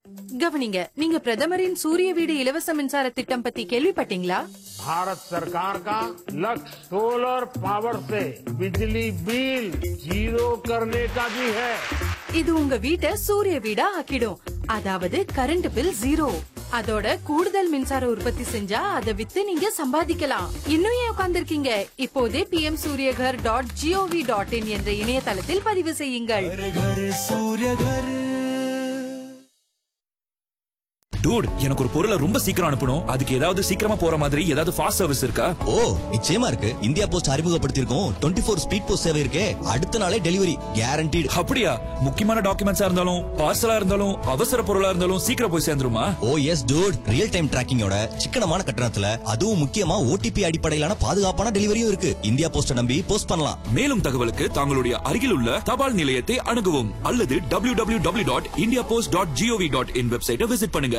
கவனிங்க நீங்க பிரதமரின் சூரிய வீடு இலவச மின்சார திட்டம் பத்தி கேள்விப்பட்டீங்களா भारत सरकार का लक्ष्य सोलर पावर से बिजली बिल जीरो करने का भी है இது உங்க வீட்டை சூரிய வீடா ஆக்கிடும் அதாவது கரண்ட் பில் ஜீரோ அதோட கூடுதல் மின்சார உற்பத்தி செஞ்சா அத வித்து நீங்க சம்பாதிக்கலாம் இன்னும் ஏன் உட்கார்ந்திருக்கீங்க இப்போதே PM Suryaghar dot gov dot in என்ற இணையதளத்தில் பதிவு செய்யுங்கள் டூட் எனக்கு ஒரு பொருளை ரொம்ப சீக்கிரம் அனுப்பணும் அதுக்கு ஏதாவது சீக்கிரமா போற மாதிரி ஏதாவது ஃபாஸ்ட் சர்வீஸ் இருக்கா ஓ நிச்சயமா இருக்கு இந்தியா போஸ்ட் அறிமுகப்படுத்தியிருக்கோம் டுவெண்ட்டி ஃபோர் ஸ்பீட் போஸ்ட் சேவை இருக்கே அடுத்த நாளே டெலிவரி கேரண்டீடு அப்படியா முக்கியமான டாக்குமெண்ட்ஸா இருந்தாலும் பார்சலா இருந்தாலும் அவசர பொருளா இருந்தாலும் சீக்கிரம் போய் சேர்ந்துருமா oh yes dude real time டிராக்கிங்கோட சிக்கனமான கட்டணத்துல அதுவும் முக்கியமா ஓடிபி அடிப்படையிலான பாதுகாப்பான டெலிவரியும் இருக்கு இந்தியா போஸ்ட நம்பி போஸ்ட் பண்ணலாம் மேலும் தகவலுக்கு தங்களுடைய அருகில் உள்ள தபால் நிலையத்தை அணுகவும் அல்லது W W W dot India post dot gov dot in வெப்சைட்டை விசிட் பண்ணுங்க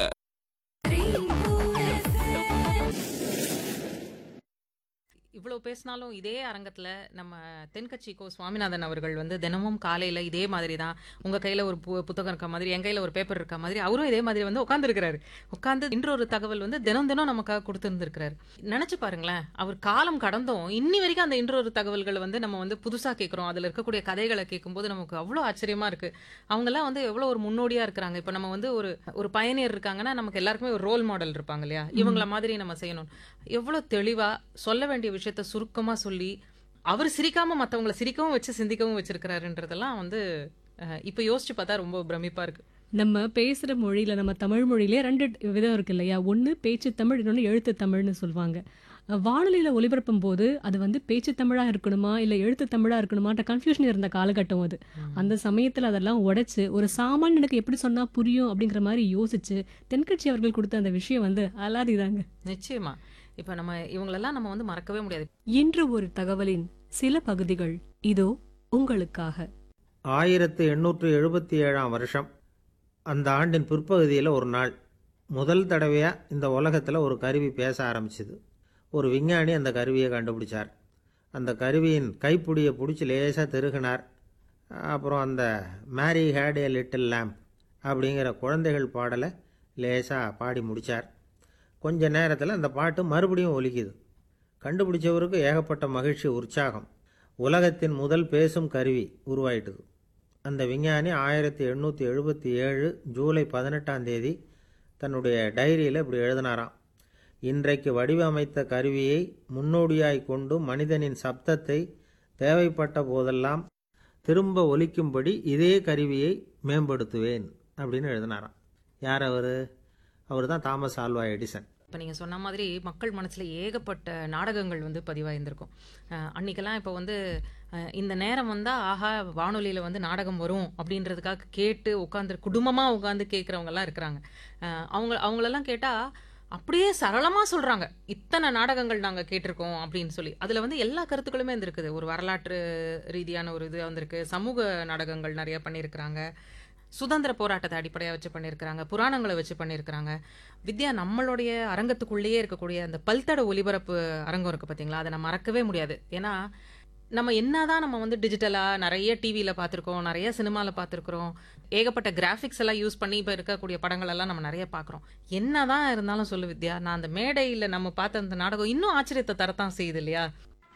இவ்வளோ பேசினாலும் இதே அரங்கத்தில் நம்ம தென்கட்சி கோ சுவாமிநாதன் அவர்கள் வந்து தினமும் காலையில் இதே மாதிரி தான் உங்கள் கையில் ஒரு பு புத்தகம் இருக்க மாதிரி என் கையில் ஒரு பேப்பர் இருக்க மாதிரி அவரும் இதே மாதிரி வந்து உட்காந்துருக்கிறாரு உட்காந்து இன்றொரு தகவல் வந்து தினம் தினம் நமக்காக கொடுத்துருந்துருக்கிறாரு நினச்சி பாருங்களேன் அவர் காலம் கடந்தும் இன்னி வரைக்கும் அந்த இன்றொரு தகவல்களை வந்து நம்ம வந்து புதுசாக கேட்குறோம் அதில் இருக்கக்கூடிய கதைகளை கேட்கும்போது நமக்கு அவ்வளோ ஆச்சரியமாக இருக்குது அவங்கெல்லாம் வந்து எவ்வளோ ஒரு முன்னோடியாக இருக்கிறாங்க இப்போ நம்ம வந்து ஒரு ஒரு பயணியர் இருக்காங்கன்னா நமக்கு எல்லாருக்குமே ஒரு ரோல் மாடல் இருப்பாங்க இல்லையா இவங்கள மாதிரி நம்ம செய்யணும் எவ்வளோ தெளிவாக சொல்ல வேண்டிய விஷயத்த சுருக்கமாக சொல்லி அவர் சிரிக்காம மற்றவங்கள சிரிக்கவும் வச்சு சிந்திக்கவும் வச்சிருக்கிறாருன்றதெல்லாம் வந்து அஹ், இப்போ யோசிச்சு பார்த்தா ரொம்ப பிரமிப்பா இருக்கு நம்ம பேசுற மொழியில நம்ம தமிழ் மொழியிலே ரெண்டு விதம் இருக்கு இல்லையா ஒன்று பேச்சு தமிழ் இன்னொன்று எழுத்து தமிழ்னு சொல்லுவாங்க அஹ் வானொலியில ஒலிபரப்பும் போது அது வந்து பேச்சு தமிழா இருக்கணுமா இல்ல எழுத்து தமிழா இருக்கணுமான்ற கன்ஃபியூஷன் இருந்த காலகட்டம் அது அந்த சமயத்துல அதெல்லாம் உடைச்சு ஒரு சாமானியனுக்கு எப்படி சொன்னா புரியும் அப்படிங்கிற மாதிரி யோசிச்சு தென்கட்சி அவர்கள் கொடுத்த அந்த விஷயம் வந்து அலாதிதாங்க நிச்சயமா இப்போ நம்ம இவங்களெல்லாம் நம்ம வந்து மறக்கவே முடியாது இன்று ஒரு தகவலின் சில பகுதிகள் இதோ உங்களுக்காக ஆயிரத்து எண்ணூற்று எழுபத்தி ஏழாம் வருஷம் அந்த ஆண்டின் பிற்பகுதியில் ஒரு நாள் முதல் தடவையாக இந்த உலகத்தில் ஒரு கருவி பேச ஆரம்பிச்சுது ஒரு விஞ்ஞானி அந்த கருவியை கண்டுபிடிச்சார் அந்த கருவியின் கைப்பிடியை பிடிச்சி லேசாக திருகினார் அப்புறம் அந்த Mary had a little lamb அப்படிங்கிற குழந்தைகள் பாடலை லேசாக பாடி முடித்தார் கொஞ்ச நேரத்தில் அந்த பாட்டு மறுபடியும் ஒலிக்குது கண்டுபிடிச்சவருக்கு ஏகப்பட்ட மகிழ்ச்சி உற்சாகம் உலகத்தின் முதல் பேசும் கருவி உருவாயிட்டுது அந்த விஞ்ஞானி ஆயிரத்தி எண்ணூற்றி எழுபத்தி ஏழு ஜூலை பதினெட்டாம் தேதி தன்னுடைய டைரியில் இப்படி எழுதினாராம் இன்றைக்கு வடிவமைத்த கருவியை முன்னோடியாய் கொண்டு மனிதனின் சப்தத்தை தேவைப்பட்ட போதெல்லாம் திரும்ப ஒலிக்கும்படி இதே கருவியை மேம்படுத்துவேன் அப்படின்னு எழுதினாராம் யார் அவர் அவர் தான் தாமஸ் ஆல்வா எடிசன் இப்போ நீங்கள் சொன்ன மாதிரி மக்கள் மனசில் ஏகப்பட்ட நாடகங்கள் வந்து பதிவாயிருந்திருக்கும் அஹ் அன்னைக்கெல்லாம் இப்போ வந்து அஹ் இந்த நேரம் வந்தால் ஆஹா வானொலியில் வந்து நாடகம் வரும் அப்படின்றதுக்காக கேட்டு உட்காந்து குடும்பமாக உட்காந்து கேட்குறவங்கலாம் இருக்கிறாங்க அஹ் அவங்க அவங்களெல்லாம் கேட்டால் அப்படியே சரளமாக சொல்கிறாங்க இத்தனை நாடகங்கள் நாங்கள் கேட்டிருக்கோம் அப்படின்னு சொல்லி அதில் வந்து எல்லா கருத்துக்களுமே இருந்திருக்குது ஒரு வரலாற்று ரீதியான ஒரு இது வந்திருக்கு சமூக நாடகங்கள் நிறைய பண்ணியிருக்கிறாங்க சுதந்திர போராட்டத்தை அடிப்படையாக வச்சு பண்ணியிருக்கிறாங்க புராணங்களை வச்சு பண்ணியிருக்கிறாங்க வித்யா நம்மளுடைய அரங்கத்துக்குள்ளேயே இருக்கக்கூடிய அந்த பல்தட ஒலிபரப்பு அரங்கம் இருக்குது பார்த்தீங்களா அதை நான் மறக்கவே முடியாது ஏன்னா நம்ம என்னதான் நம்ம வந்து டிஜிட்டலாக நிறைய டிவியில் பார்த்துருக்கோம் நிறைய சினிமாவில் பார்த்துருக்குறோம் ஏகப்பட்ட கிராஃபிக்ஸ் எல்லாம் யூஸ் பண்ணி இப்போ இருக்கக்கூடிய படங்கள் எல்லாம் நம்ம நிறைய பார்க்குறோம் என்னதான் இருந்தாலும் சொல்லு வித்யா நான் அந்த மேடையில் நம்ம பார்த்த அந்த நாடகம் இன்னும் ஆச்சரியத்தை தரத்தான் செய்யுது இல்லையா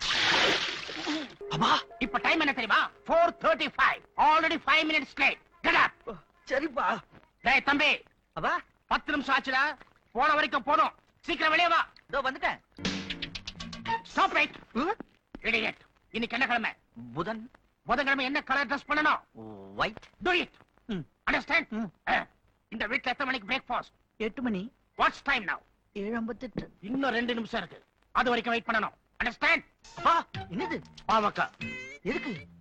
அம்மா இப்ப டைம் என்ன தெரியுமா four thirty five already five minutes late get up சரிப்பா டேய் தம்பி அவா பத்து நிமிஷம் ஆச்சுடா போன வரைக்கும் போதும் சீக்கிரம் வெளியே வா இதோ வந்துட்டேன் ஸ்டாப் ரைட் இடியட் இன்னைக்கு என்ன கிழமை புதன் புதன்கிழமை என்ன கலர் ட்ரெஸ் பண்ணணும் ஒயிட் டு இட் அண்டர்ஸ்டாண்ட் இந்த வீட்ல எத்தனை மணிக்கு பிரேக்ஃபாஸ்ட் எட்டு மணி வாட்ஸ் டைம் நவ ஏழு ஐம்பத்தெட்டு இன்னும் ரெண்டு நிமிஷம் இருக்கு அது வரைக்கும் வெயிட் பண்ணணும் அண்டர்ஸ்டாண்ட் என்னது பாவக்கா எதுக்கு